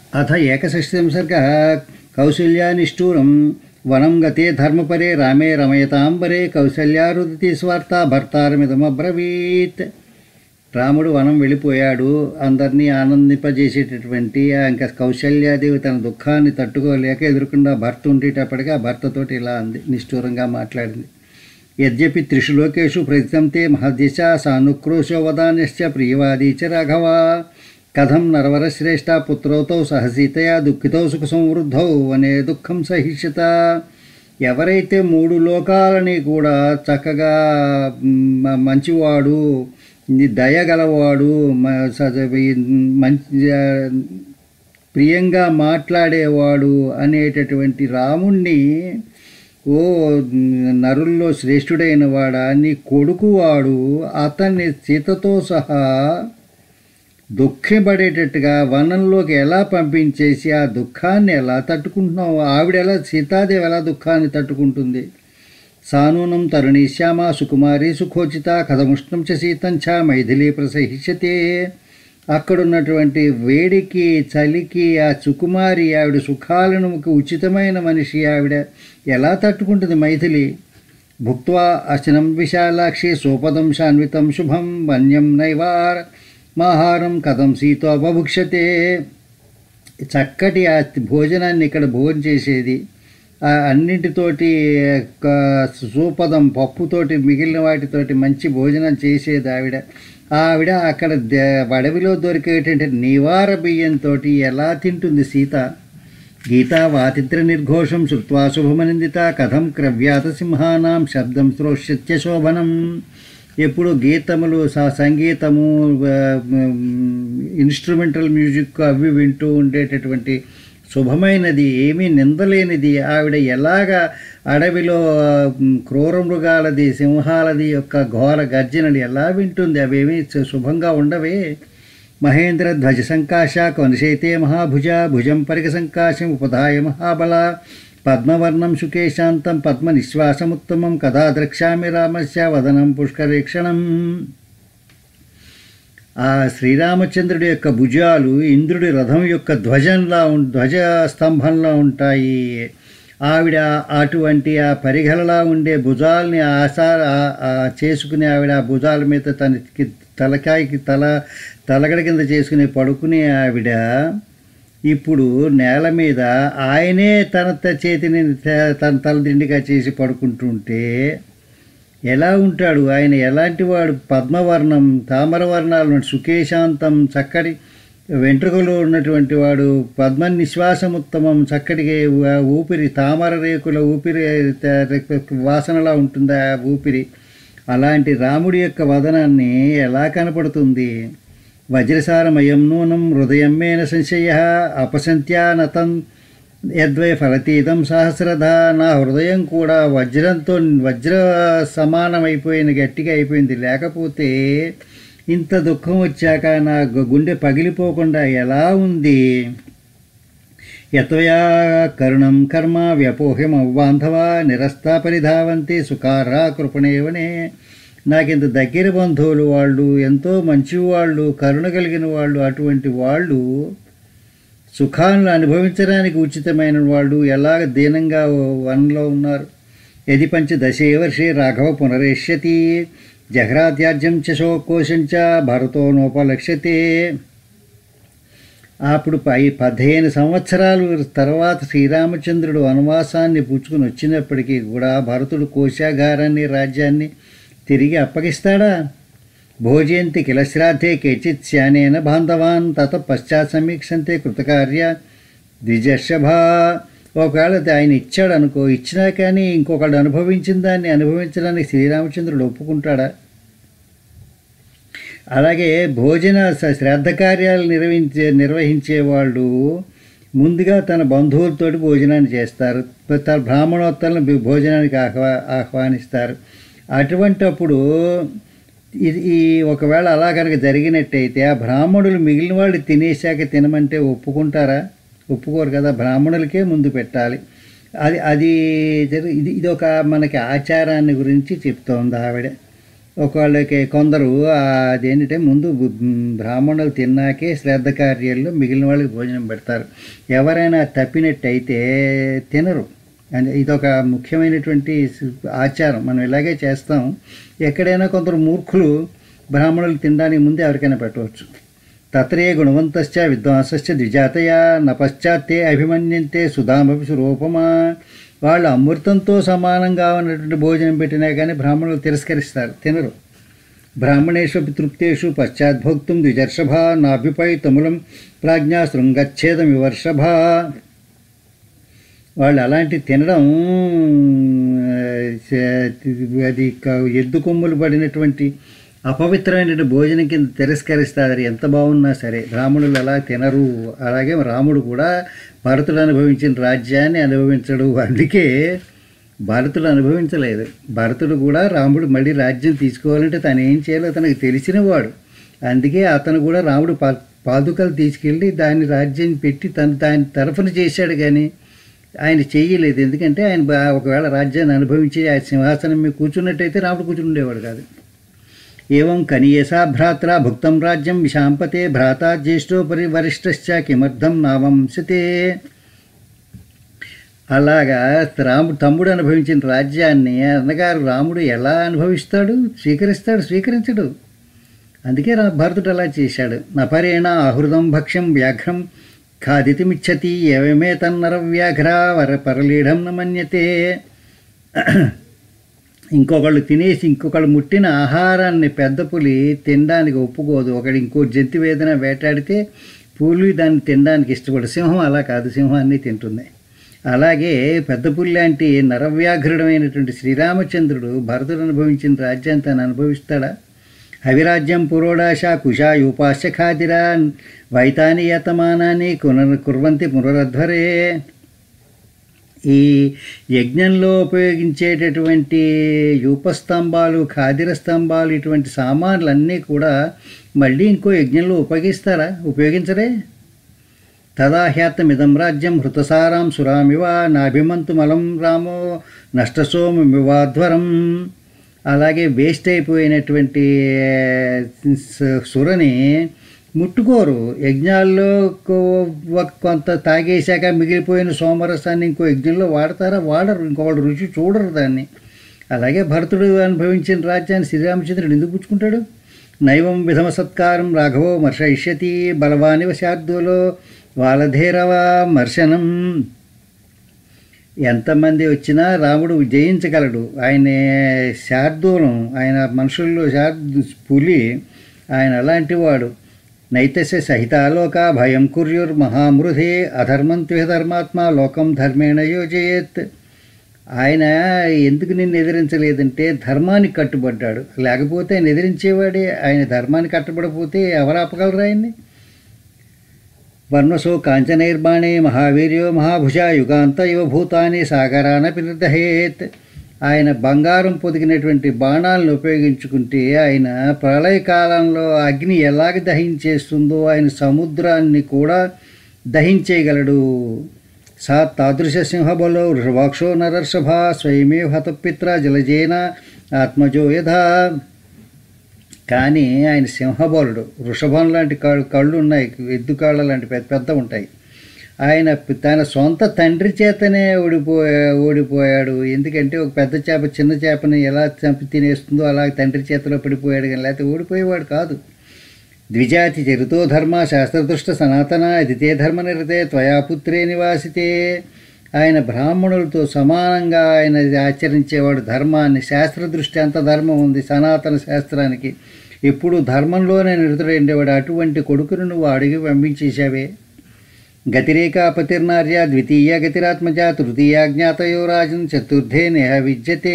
అథ ఏకషష్ఠిం సర్గ కౌసల్యానిష్ఠూరం వనం గతే ధర్మపరే రామే రమయతాంబరే కౌసల్యారుదితి స్వార్థ భర్తారమిదమబ్రవీత్ రాముడు వనం వెళ్ళిపోయాడు అందరినీ ఆనందింపజేసేటటువంటి ఆ ఇంకా కౌశల్యాదేవి తన దుఃఖాన్ని తట్టుకోలేక ఎదురుకుండా భర్త ఉండేటప్పటికి ఆ భర్తతోటి ఇలా అంది నిష్ఠూరంగా మాట్లాడింది యద్యపి త్రిషు లోకేషు ప్రతితంతే మహద్యశ సానుక్రోశో వదాన్యశ్చ ప్రియవాదీ చ రాఘవ కథం నరవరశ్రేష్ఠ పుత్రౌతౌ సహసీతయా దుఃఖితౌ సుఖ సంవృద్ధౌ అనే దుఃఖం సహిష్యత ఎవరైతే మూడు లోకాలని కూడా చక్కగా మ- మంచివాడు ని- దయగలవాడు మ- స- మంచి ప్రియంగా మాట్లాడేవాడు అనేటటువంటి రాముణ్ణి ఓ నరుల్లో శ్రేష్ఠుడైన వాడా నీ కొడుకువాడు అతన్ని సీతతో సహా దుఃఖపడేటట్టుగా వనంలోకి ఎలా పంపించేసి ఆ దుఃఖాన్ని ఎలా తట్టుకుంటున్నావు ఆవిడ ఎలా సీతాదేవి ఎలా దుఃఖాన్ని తట్టుకుంటుంది సానూనం తరుణీ శ్యామ సుకుమారి సుఖోచిత కథముష్ణం చ సీతం చ మైథిలి ప్రసహిష్యతే అక్కడున్నటువంటి వేడికి చలికి ఆ సుకుమారి ఆవిడ సుఖాలను ఒక ఉచితమైన మనిషి ఆవిడ ఎలా తట్టుకుంటుంది మైథిలి భుక్వా అశనం విశాలాక్షి సోపదం శాన్వితం శుభం వన్యం నైవార్ మాహారం కథం సీతో బభుక్షతే చక్కటి ఆ భోజనాన్ని ఇక్కడ భోజనం చేసేది ఆ అన్నింటితోటి క- సూపదం పప్పుతోటి మిగిలిన వాటితోటి మంచి భోజనం చేసేది ఆవిడ ఆవిడ అక్కడ ద- అడవిలో దొరికేటువంటి నివార బియ్యంతో ఎలా తింటుంది సీత గీతా వాతిత్ర నిర్ఘోషం శృత్వా శుభమనిందిత కథం క్రవ్యాత సింహానాం శబ్దం శ్రోష్యత్య శోభనం ఎప్పుడు గీతములు స- సంగీతము ఆ, ఇన్స్ట్రుమెంటల్ మ్యూజిక్ అవి వింటూ ఉండేటటువంటి శుభమైనది ఏమీ నిందలేనిది ఆవిడ ఎలాగ అడవిలో ఉమ్, క్రూర మృగాలది సింహాలది యొక్క ఘోర గర్జనలు ఎలా వింటుంది అవేమీ శు- శుభంగా ఉండవే మహేంద్ర ధ్వజ సంకాశ కొనశైతే మహాభుజ భుజం పరిక సంకాశం ఉపధాయ మహాబల పద్మవర్ణం సుకేశాంతం పద్మ నిశ్వాసముత్తమం కదా ద్రక్ష్యామి రామస్య వదనం పుష్కరీక్షణం ఆ శ్రీరామచంద్రుడి యొక్క భుజాలు ఇంద్రుడి రథం యొక్క ధ్వజంలా ఉం ధ్వజ స్తంభంలా ఉంటాయి ఆవిడ అటువంటి ఆ పరిఘలలా ఉండే భుజాల్ని ఆశా ఆ- ఆ చేసుకుని ఆవిడ ఆ భుజాల మీద తనకి తలకాయకి తల తలగడ కింద చేసుకుని పడుకునే ఆవిడ ఇప్పుడు నేల మీద ఆయనే తన త- చేతిని త- తన తలదిండిగా చేసి పడుకుంటుంటే ఎలా ఉంటాడు ఆయన ఎలాంటి వాడు పద్మవర్ణం తామరవర్ణాలు సుకేశాంతం చక్కటి వెంట్రుకలు ఉన్నటువంటి వాడు పద్మ నిశ్వాసముత్తమం చక్కటి ఊ- ఊపిరి తామర రేకుల ఊపిరి త- వాసనలా ఉంటుంది ఆ ఊపిరి అలాంటి రాముడి యొక్క వదనాన్ని ఎలా కనపడుతుంది వజ్రసారమయం నూనం హృదయం మేన సంశయ అపసంత్యానతం యద్వై ఫలతీతం సహస్రధ నా హృదయం కూడా వజ్రంతో వజ్ర సమానమైపోయిన గట్టిగా అయిపోయింది లేకపోతే ఇంత దుఃఖం వచ్చాక నా గు- గుండె పగిలిపోకుండా ఎలా ఉంది యత్వయా కరుణం కర్మ వ్యపోహ్యం అవ్వాంధవ నిరస్తా పరిధావంతి సుకారా కృపణేవనే నాకింత దగ్గర బంధువులు వాళ్ళు ఎంతో మంచి వాళ్ళు కరుణ కలిగిన వాళ్ళు అటువంటి వాళ్ళు సుఖాలను అనుభవించడానికి ఉచితమైన వాళ్ళు ఎలాగ దీనంగా వనంలో ఉన్నారు యది పంచదశే వర్షే రాఘవ పునరేష్యతి జహ్రాత్యాజ్యం చ శోకోశం చ భరతోనోపలక్ష్యతే అప్పుడు పై పదిహేను సంవత్సరాలు తర్వాత శ్రీరామచంద్రుడు వనవాసాన్ని పుచ్చుకుని వచ్చినప్పటికీ కూడా భరతుడు కోశాగారాన్ని రాజ్యాన్ని తిరిగి అప్పగిస్తాడా భోజయంతి కిల శ్రాద్ధే కేచిత్ శ్యానేన బాంధవాన్ తత పశ్చాత్ సమీక్షంతే కృతకార్య ద్విజర్షభ ఒకవేళ ఆయన ఇచ్చాడు అనుకో ఇచ్చినా కానీ ఇంకొకడు అనుభవించిన దాన్ని అనుభవించడానికి శ్రీరామచంద్రుడు ఒప్పుకుంటాడా అలాగే భోజన స- శ్రాద్ధ కార్యాలు నిర్వహించే నిర్వహించే వాళ్ళు ముందుగా తన బంధువులతోటి భోజనాన్ని చేస్తారు తన బ్రాహ్మణోత్తలను భి- భోజనానికి ఆహ్వా ఆహ్వానిస్తారు అటువంటప్పుడు ఇది ఈ ఒకవేళ అలా కనుక జరిగినట్టయితే ఆ బ్రాహ్మణులు మిగిలిన వాళ్ళు తినేశాక తినమంటే ఒప్పుకుంటారా ఒప్పుకోరు కదా బ్రాహ్మణులకే ముందు పెట్టాలి అది అది జరి- ఇది ఇది ఒక మనకి ఆచారాన్ని గురించి చెప్తోంది ఆవిడ ఒకళ్ళకి కొందరు ఆ, అదేంటంటే ముందు బు- బ్రాహ్మణులు తిన్నాకే శ్రద్ధ కార్యాల్లో మిగిలిన వాళ్ళకి భోజనం పెడతారు ఎవరైనా తప్పినట్టయితే తినరు అంటే ఇదొక ముఖ్యమైనటువంటి స్- ఆచారం మనం ఇలాగే చేస్తాం ఎక్కడైనా కొందరు మూర్ఖులు బ్రాహ్మణులు తినడానికి ముందే ఎవరికైనా పెట్టవచ్చు తత్రే గుణవంతశ్చ విద్వాంసశ్చ ద్విజాతయా న పశ్చాత్తే అభిమన్యంతే సుధామపి సురూపమా వాళ్ళు అమృతంతో సమానంగా ఉన్నటువంటి భోజనం పెట్టినా కానీ బ్రాహ్మణులు తిరస్కరిస్తారు తినరు బ్రాహ్మణేషు తృప్తేషు పశ్చాద్భోక్తుం ద్విజర్షభ నాభ్యుపై తములం ప్రాజ్ఞా శృంగచ్ఛేదం వివర్షభ వాళ్ళు అలాంటి తినడం ఆ, చ- అది క- ఎద్దు కొమ్ములు పడినటువంటి అపవిత్రమైన భోజనం కింద తిరస్కరిస్తారు ఎంత బాగున్నా సరే రాముడులు అలా తినరు అలాగే రాముడు కూడా భరతుడు అనుభవించిన రాజ్యాన్ని అనుభవించడు అందుకే భరతుడు అనుభవించలేదు భరతుడు కూడా రాముడు మళ్ళీ రాజ్యం తీసుకోవాలంటే తను ఏం చేయాలో తనకు తెలిసినవాడు అందుకే అతను కూడా రాముడు పా పాదుకలు తీసుకెళ్ళి దాన్ని రాజ్యం పెట్టి తను దాని తరఫున చేశాడు కానీ ఆయన చేయలేదు ఎందుకంటే ఆయన బా- ఒకవేళ రాజ్యాన్ని అనుభవించి ఆ సింహాసనం మీద కూర్చున్నట్టయితే రాముడు కూర్చుని ఉండేవాడు కాదు ఏం కనీయసా భ్రాత్ర భుక్తం రాజ్యం విశాంపతే భ్రాతా జ్యేష్ఠో పరి వరిష్ఠశ్చ కిమర్థం నావంశతే అలాగా రాముడు తమ్ముడు అనుభవించిన రాజ్యాన్ని అన్నగారు రాముడు ఎలా అనుభవిస్తాడు స్వీకరిస్తాడు స్వీకరించడు అందుకే రా భరతుడు అలా చేశాడు నపరేణ ఆహృదం భక్ష్యం వ్యాఘ్రం ఖాదితిమిచ్చతి ఏవమే తన్నర వ్యాఘ్ర వర పరలీఢం న మన్యతే ఇంకొకళ్ళు తినేసి ఇంకొకళ్ళు ముట్టిన ఆహారాన్ని పెద్ద పులి తినడానికి ఒప్పుకోదు ఒకడు ఇంకో జంతు వేదన వేటాడితే పులి దాన్ని తినడానికి ఇష్టపడు సింహం అలా కాదు సింహాన్ని తింటుంది అలాగే పెద్ద పులి లాంటి నరవ్యాఘ్రుడమైనటువంటి శ్రీరామచంద్రుడు భరతుడు అనుభవించిన రాజ్యాన్ని తను అనుభవిస్తాడా హవిరాజ్యం పురోడాశ కుశా యూపాశ్చ ఖాదిరా వైతాని యతమానాన్ని కునర్ కుర్వంతి పునరధ్వరే ఈ యజ్ఞంలో ఉపయోగించేటటువంటి యూపస్తంభాలు ఖాదిర స్తంభాలు ఇటువంటి సామాన్లు అన్నీ కూడా మళ్ళీ ఇంకో యజ్ఞంలో ఉపయోగిస్తారా ఉపయోగించరే తదా హ్యాత్తమిదం రాజ్యం హృతసారాం సురామివ నాభిమంతుమలం రామో నష్టసోమివాధ్వరం అలాగే వేస్ట్ అయిపోయినటువంటి స- సురని ముట్టుకోరు యజ్ఞాల్లో కో- ఒక కొంత తాగేశాక మిగిలిపోయిన సోమరసాన్ని ఇంకో యజ్ఞంలో వాడతారా వాడరు ఇంకొకళ్ళు రుచి చూడరు దాన్ని అలాగే భరతుడు అనుభవించిన రాజ్యాన్ని శ్రీరామచంద్రుడు ఎందుకు పుచ్చుకుంటాడు నైవం విధమ సత్కారం రాఘవో మర్షయిష్యతి బలవానివ శార్దూలో వాలధేరవ మర్శనం ఎంతమంది వచ్చినా రాముడు జయించగలడు ఆయన శార్దూలం ఆయన మనుషుల్లో శార్దు పులి ఆయన అలాంటి వాడు నైతస్య సహితాలోక భయం కుర్యుర్ మహామృధే అధర్మం ధర్మాత్మ లోకం ధర్మేణ యోజయేత్ ఆయన ఎందుకు నిన్ను ఎదిరించలేదంటే ధర్మానికి కట్టుబడ్డాడు లేకపోతే ఆయన ఎదిరించేవాడే ఆయన ధర్మానికి కట్టుబడపోతే ఎవరు ఆపగలరు ఆయన్ని వర్ణసో కాంచనైర్బాణే మహావీర్యో మహాభుజ యుగాంత ఇవ భూతాన్ని సాగరాన పిర్దహేత్ ఆయన బంగారం పొదిగినటువంటి బాణాలను ఉపయోగించుకుంటే ఆయన ప్రళయకాలంలో అగ్ని ఎలాగ దహించేస్తుందో ఆయన సముద్రాన్ని కూడా దహించేయగలడు సా తాదృశ సింహబలో వృషభాక్షో నరర్షభ స్వయమే హతపిత్ర జలజేన ఆత్మజో యథా కానీ ఆయన సింహబలుడు వృషభం లాంటి కళ్ళు కళ్ళు ఉన్నాయి ఎద్దు కాళ్ళ లాంటి పెద్ద పెద్ద ఉంటాయి ఆయన పి- తన సొంత తండ్రి చేతనే ఓడిపోయా ఓడిపోయాడు ఎందుకంటే ఒక పెద్ద చేప చిన్న చేపని ఎలా చంపి తినేస్తుందో అలా తండ్రి చేతిలో పడిపోయాడు కానీ లేకపోతే ఓడిపోయేవాడు కాదు ద్విజాతి చరితో ధర్మ శాస్త్రదృష్ట సనాతన అదితే ధర్మ నిరతే త్వయా పుత్రే నివాసితే ఆయన బ్రాహ్మణులతో సమానంగా ఆయన ఆచరించేవాడు ధర్మాన్ని శాస్త్రదృష్టి అంత ధర్మం ఉంది సనాతన శాస్త్రానికి ఎప్పుడు ధర్మంలోనే నిరతుడైండేవాడు అటువంటి కొడుకును నువ్వు అడిగి పంపించేశావే గతిరేకాపతిర్నార్య ద్వితీయ గతిరాత్మజ తృతీయ జ్ఞాతయో రాజన్ చతుర్థే నేహ విద్యతే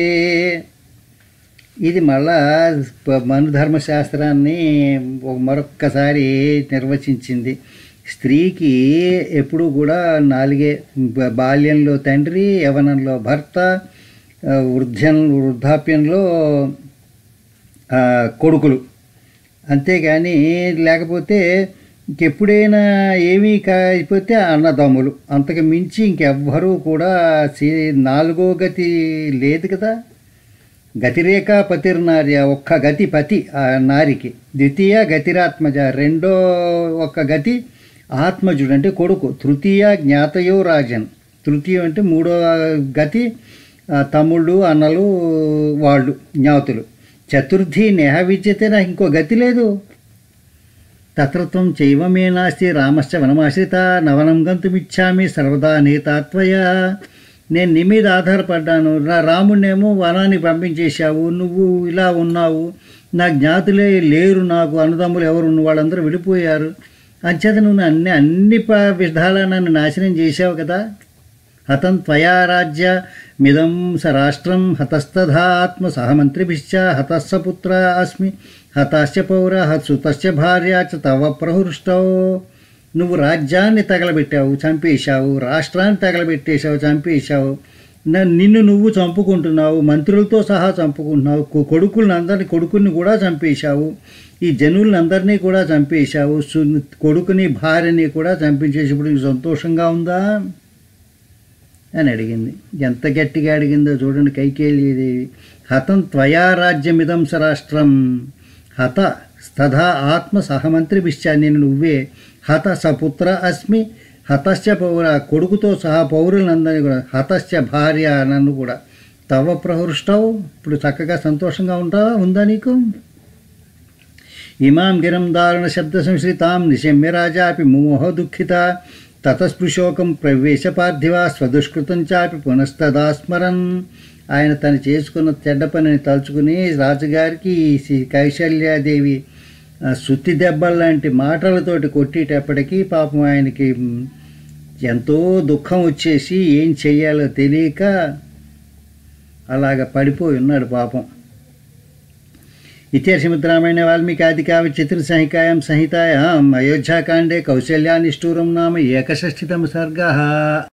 ఇది మళ్ళా ప- మను ధర్మశాస్త్రాన్ని ఒక మరొక్కసారి నిర్వచించింది స్త్రీకి ఎప్పుడూ కూడా నాలుగే బ- బాల్యంలో తండ్రి యవనంలో భర్త ఆ, వృద్ధ్యం వృద్ధాప్యంలో ఆ, కొడుకులు అంతేగాని లేకపోతే ఇంకెప్పుడైనా ఏమీ కాకపోతే అన్నదమ్ములు అంతకు మించి ఇంకెవ్వరూ కూడా సీ- నాలుగో గతి లేదు కదా గతిరేఖ పతిర్నార్య ఒక్క గతి పతి ఆ నారికి ద్వితీయ గతిరాత్మజ రెండో ఒక్క గతి ఆత్మజుడు అంటే కొడుకు తృతీయ జ్ఞాతయో రాజన్ తృతీయం అంటే మూడో గతి ఆ, తమ్ముళ్ళు అన్నలు వాళ్ళు జ్ఞాతులు చతుర్థి నేహ విద్యతే నాకు ఇంకో గతి లేదు తత్రత్వం చైవమే నాస్తి రామశ్చ వనమాశ్రిత నవనం గంతుమిచ్చామి సర్వదా నేతాత్వయ నేను నీ మీద ఆధారపడ్డాను నా రాముడినేమో వనాన్ని పంపించేశావు నువ్వు ఇలా ఉన్నావు నా జ్ఞాతులే లేరు నాకు అన్నదమ్ములు ఎవరు ఉన్న వాళ్ళందరూ విడిపోయారు అంచేత నువ్వు అన్ని అన్ని ప విధాలా నన్ను నాశనం చేశావు కదా హతం త్వయా రాజ్య మిదం స రాష్ట్రం హతస్తధాత్మ సహమంత్రిభిశ్చ హతస్స పుత్ర అస్మి హతశ్చ పౌర హత్సుతశ్చ భార్య చ తవ ప్రహృష్టో నువ్వు రాజ్యాన్ని తగలబెట్టావు చంపేశావు రాష్ట్రాన్ని తగలబెట్టేశావు చంపేశావు న- నిన్ను నువ్వు చంపుకుంటున్నావు మంత్రులతో సహా చంపుకుంటున్నావు కొ- కొడుకులను అందరినీ కొడుకుని కూడా చంపేశావు ఈ జనులందరినీ కూడా చంపేశావు సు- కొడుకుని భార్యని కూడా చంపించేసి ఇప్పుడు నీకు సంతోషంగా ఉందా అని అడిగింది ఎంత గట్టిగా అడిగిందో చూడండి కైకేలీదేవి హతం త్వయా రాజ్యమిదం సరాష్ట్రం హత స్తథా ఆత్మ సహమంత్రిభిశ్చ నేను నువ్వే హత సపుత్ర అస్మి హతశ్చ పౌర కొడుకుతో సహా పౌరులందరినీ కూడా హతశ్చ భార్య నన్ను కూడా తవ ప్రహృష్టవు ఇప్పుడు చక్కగా సంతోషంగా ఉంటావా ఉందా నీకు ఇమాం గిరం దారుణ శబ్ద సంశ్రితాం నిశమ్య రాజాపి మోహ దుఃఖిత తతస్పృశోకం ప్రవేశ పార్థివ స్వదుష్కృతం చాపి పునస్తదాస్మరన్ ఆయన తను చేసుకున్న చెడ్డ పనిని తలుచుకుని రాజుగారికి ఈ శ్రీ కైశల్యాదేవి ఆ, సుత్తి దెబ్బల లాంటి మాటలతోటి కొట్టేటప్పటికీ పాపం ఆయనకి మ్, ఎంతో దుఃఖం వచ్చేసి ఏం చెయ్యాలో తెలియక అలాగ పడిపోయి ఉన్నాడు పాపం ఇత్యర్షమిత్రామాయణ వాల్మీకి ఆదికావ్య చిత్ర సంహికాయాం సంహితాయాం అయోధ్యాకాండే కౌశల్యానిష్ఠూరం నామ ఏకషష్ఠితమ సర్గ